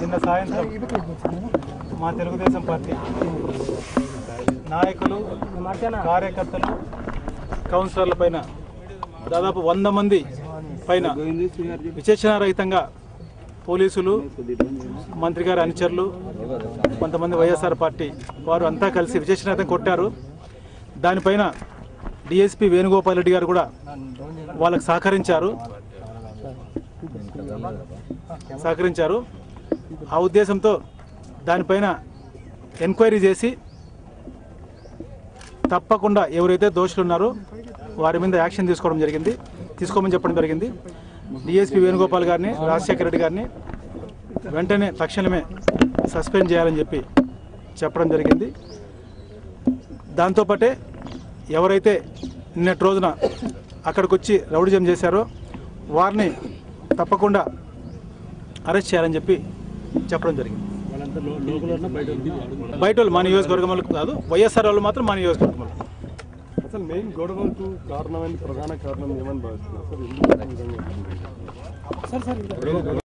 నిన్న సాయంత్రం మా తెలుగుదేశం పార్టీ నాయకులు కార్యకర్తలు కౌన్సిలర్ల పైన దాదాపు వంద మంది పైన విచక్షణారహితంగా పోలీసులు మంత్రి గారి అనుచరులు కొంతమంది వైఎస్ఆర్ పార్టీ వారు అంతా కలిసి విచక్షణారహితంగా కొట్టారు దానిపైన డిఎస్పి వేణుగోపాల్ రెడ్డి గారు కూడా వాళ్ళకు సహకరించారు సహకరించారు ఆ ఉద్దేశంతో దానిపైన ఎంక్వైరీ చేసి తప్పకుండా ఎవరైతే దోషులు ఉన్నారో వారి మీద యాక్షన్ తీసుకోవడం జరిగింది తీసుకోమని చెప్పడం జరిగింది డిఎస్పి వేణుగోపాల్ గారిని రాజశేఖర రెడ్డి గారిని వెంటనే తక్షణమే సస్పెండ్ చేయాలని చెప్పి చెప్పడం జరిగింది దాంతోపాటే ఎవరైతే నిన్నటి రోజున అక్కడికి వచ్చి రౌడిజం చేశారో వారిని తప్పకుండా అరెస్ట్ చేయాలని చెప్పి చెప్పడం జరిగింది బయట వాళ్ళు మా నియోజకవర్గం వాళ్ళకు కాదు వైఎస్ఆర్ వాళ్ళు మాత్రం మా నియోజకవర్గం వాళ్ళు అసలు మెయిన్ గొడవలకు కారణమైన ప్రధాన కారణం ఏమని భావిస్తున్నారు సార్ ఎందుకు ఈ విధంగా